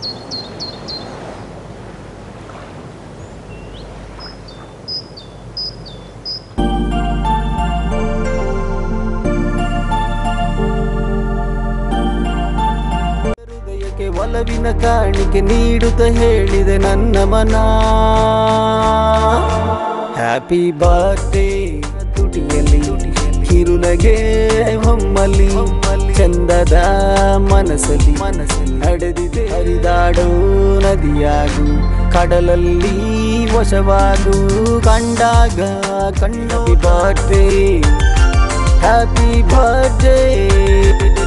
ಹೃದಯಕ್ಕೆ ಒಲವಿನ ಕಾಣಿಕೆ ನೀಡುತ್ತ ಹೇಳಿದೆ ನನ್ನ ಮನ ಹ್ಯಾಪಿ ಬರ್ಡೇ ತುಟಿಯಲ್ಲಿ ಕಿರುನಗೆ ಹೊಮ್ಮಲಿ ಚಂದದ ಮನಸ್ಸಲ್ಲಿ ಮನಸ್ಸಲ್ಲಿ ನಡೆದಿದೆ ಹರಿದಾಡೋ ನದಿಯಾಗು ಕಡಲಲ್ಲಿ ವಶವಾಗು ಕಂಡಾಗ ಕಣ್ಣು ಬರ್ಡೇ ಹ್ಯಾಪಿ ಬರ್ಡೇ